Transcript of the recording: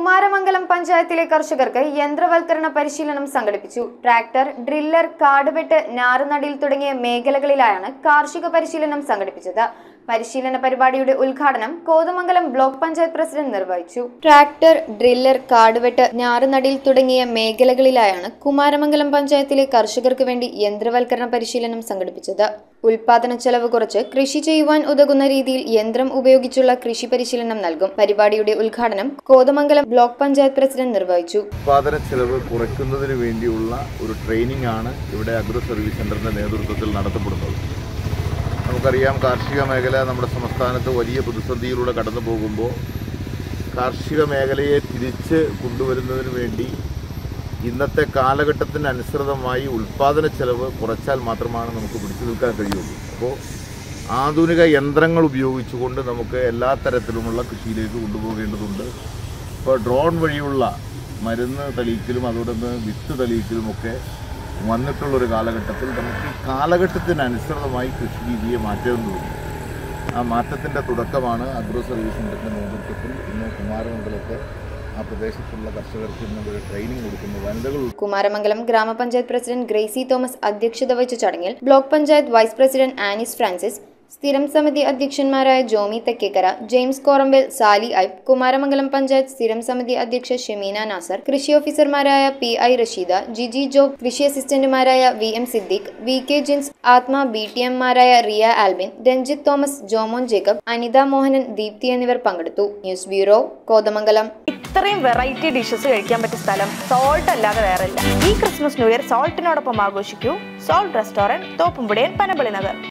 കുമാരമംഗലം പഞ്ചായത്തിലെ കർഷകർക്ക് യന്ത്രവൽക്കരണ പരിശീലനം സംഘടിപ്പിച്ചു ട്രാക്ടർ ഡ്രില്ലർ കാടുവെട്ട് ഞാറുനടിയിൽ തുടങ്ങിയ മേഖലകളിലായാണ് കാർഷിക പരിശീലനം സംഘടിപ്പിച്ചത് പരിശീലന പരിപാടിയുടെ ഉദ്ഘാടനം കോതമംഗലം ബ്ലോക്ക് പഞ്ചായത്ത് പ്രസിഡന്റ് നിർവഹിച്ചു ട്രാക്ടർ ഡ്രില്ലർ കാടുവെട്ട് ഞാറുനടിയിൽ തുടങ്ങിയ മേഖലകളിലായാണ് കുമാരമംഗലം പഞ്ചായത്തിലെ കർഷകർക്ക് വേണ്ടി യന്ത്രവൽക്കരണ പരിശീലനം സംഘടിപ്പിച്ചത് ഉൽപാദന ചെലവ് കുറച്ച് കൃഷി ചെയ്യുവാൻ ഉതകുന്ന രീതിയിൽ യന്ത്രം ഉപയോഗിച്ചുള്ള കൃഷി പരിശീലനം നൽകും പരിപാടിയുടെ ഉദ്ഘാടനം കോതമംഗലം ബ്ലോക്ക് പഞ്ചായത്ത് പ്രസിഡന്റ് നിർവഹിച്ചു ഉത്പാദന ചെലവ് കുറയ്ക്കുന്നതിന് വേണ്ടിയുള്ള ഒരു ട്രെയിനിങ് ആണ് ഇവിടെ അഗ്രോ സർവീസ് സെൻ്ററിൻ്റെ നേതൃത്വത്തിൽ നടത്തപ്പെടുന്നത് നമുക്കറിയാം കാർഷിക മേഖല നമ്മുടെ സംസ്ഥാനത്ത് വലിയ പ്രതിസന്ധിയിലൂടെ കടന്നു പോകുമ്പോൾ കാർഷിക മേഖലയെ തിരിച്ച് കൊണ്ടുവരുന്നതിന് വേണ്ടി ഇന്നത്തെ കാലഘട്ടത്തിന് അനുസൃതമായി ഉൽപാദന ചെലവ് കുറച്ചാൽ മാത്രമാണ് നമുക്ക് പിടിച്ചു നിൽക്കാൻ കഴിയുള്ളൂ അപ്പോൾ ആധുനിക യന്ത്രങ്ങൾ ഉപയോഗിച്ചുകൊണ്ട് നമുക്ക് എല്ലാ തരത്തിലുമുള്ള കൃഷിയിലേക്ക് കൊണ്ടുപോകേണ്ടതുണ്ട് ഇപ്പോൾ ഡ്രോൺ വഴിയുള്ള മരുന്ന് തെളിയിക്കലും അതോടൊപ്പം വിത്ത് തെളിയിക്കലുമൊക്കെ വന്നിട്ടുള്ളൊരു കാലഘട്ടത്തിൽ നമുക്ക് ഈ കാലഘട്ടത്തിനനുസൃതമായി കൃഷി രീതിയെ മാറ്റേണ്ടതുണ്ട് ആ മാറ്റത്തിൻ്റെ തുടക്കമാണ് അഗ്രോ സർവീസ് സെൻ്ററിൻ്റെ നേതൃത്വത്തിൽ ഇന്ന് കുമാരമംഗലത്തെ ആ പ്രദേശത്തുള്ള കർഷകർക്ക് ഇന്ന് ഒരു ട്രെയിനിങ് കൊടുക്കുന്നു വനിതകൾ കുമാരമംഗലം ഗ്രാമപഞ്ചായത്ത് പ്രസിഡന്റ് ഗ്രേസി തോമസ് അധ്യക്ഷത വഹിച്ച ചടങ്ങിൽ block panchayat vice president Anis Francis സ്ഥിരം സമിതി അധ്യക്ഷന്മാരായ ജോമി തെക്കേക്കര ജെയിംസ് കോറമ്പൽ സാലി ഐബ് കുമാരമംഗലം പഞ്ചായത്ത് സ്ഥിരം സമിതി അധ്യക്ഷ ഷെമീന നാസർ കൃഷി ഓഫീസർമാരായ പി ഐ റഷീദ ജിജി ജോബ് കൃഷി അസിസ്റ്റന്റുമാരായ V M Siddique V K Jins Atma B T എംമാരായ റിയ ആൽബിൻ രഞ്ജിത്ത് തോമസ് ജോമോൻ ജേക്കബ് അനിത മോഹനൻ ദീപ്തി എന്നിവർ പങ്കെടുത്തു ന്യൂസ് ബ്യൂറോ കോതമംഗലം ഇത്രയും വെറൈറ്റി ഡിഷസ് കഴിക്കാൻ പറ്റിയ സ്ഥലം സോൾട്ട് അല്ലാതെ വേറെ ഇല്ല ഈ ക്രിസ്മസ് ന്യൂ ഇയർ സോൾട്ടിനോടൊപ്പം ആഘോഷിക്കൂ സോൾട്ട് റെസ്റ്റോറന്റ് തോപ്പുംപുടിയൻ പനമ്പളി നഗർ